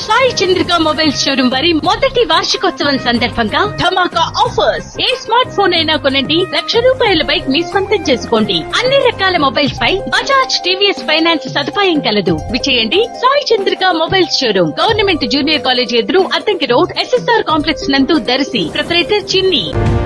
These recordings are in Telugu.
సాయి చంద్రిక మొబైల్ షోరూమ్ వారి మొదటి వార్షికోత్సవం సందర్భంగా ధమాకా ఆఫర్స్ ఏ స్మార్ట్ ఫోన్ అయినా కొనండి లక్ష రూపాయల బైక్ మీ స్వంతం చేసుకోండి అన్ని రకాల మొబైల్స్ పై బజాజ్ టీవీఎస్ ఫైనాన్స్ సదుపాయం కలదు విచేయండి Sai Chandrika mobile showroom government junior college ఎదురు అద్దంకి రోడ్ ఎస్ఎస్ఆర్ కాంప్లెక్స్ నందు దర్శి ప్రొపరేటర్ చిన్ని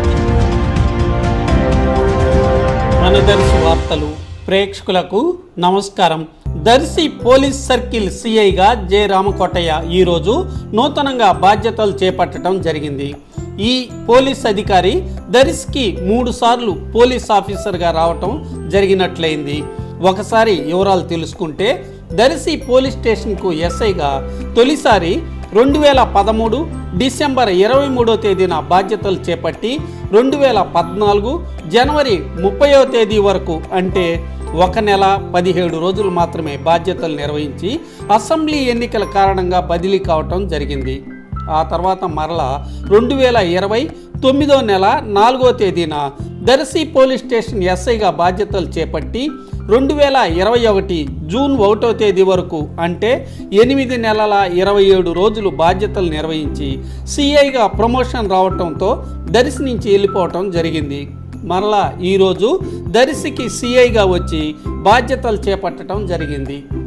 మన దర్శి వార్తలు ప్రేక్షకులకు నమస్కారం దర్శి పోలీస్ సర్కిల్ సిఐగా జె రామకోటయ్య ఈరోజు నూతనంగా బాధ్యతలు చేపట్టడం జరిగింది ఈ పోలీస్ అధికారి దర్శికి మూడు సార్లు పోలీస్ ఆఫీసర్గా రావటం జరిగినట్లయింది ఒకసారి వివరాలు తెలుసుకుంటే దర్శి పోలీస్ స్టేషన్కు ఎస్ఐగా తొలిసారి రెండు వేల పదమూడు డిసెంబర్ ఇరవై మూడో తేదీన బాధ్యతలు చేపట్టి రెండు వేల పద్నాలుగు జనవరి ముప్పయో తేదీ వరకు అంటే ఒక నెల పదిహేడు రోజులు మాత్రమే బాధ్యతలు నిర్వహించి అసెంబ్లీ ఎన్నికల కారణంగా బదిలీ కావటం జరిగింది ఆ తర్వాత మరలా రెండు వేల ఇరవై తొమ్మిదో నెల నాలుగో తేదీన దర్శి పోలీస్ స్టేషన్ ఎస్ఐగా బాధ్యతలు చేపట్టి రెండు వేల ఇరవై ఒకటి జూన్ ఒకటో తేదీ వరకు అంటే ఎనిమిది నెలల ఇరవై ఏడు రోజులు బాధ్యతలు నిర్వహించి సిఐగా ప్రమోషన్ రావటంతో దర్శి నుంచి వెళ్ళిపోవటం జరిగింది మరలా ఈరోజు దర్శికి సిఐగా వచ్చి బాధ్యతలు చేపట్టడం జరిగింది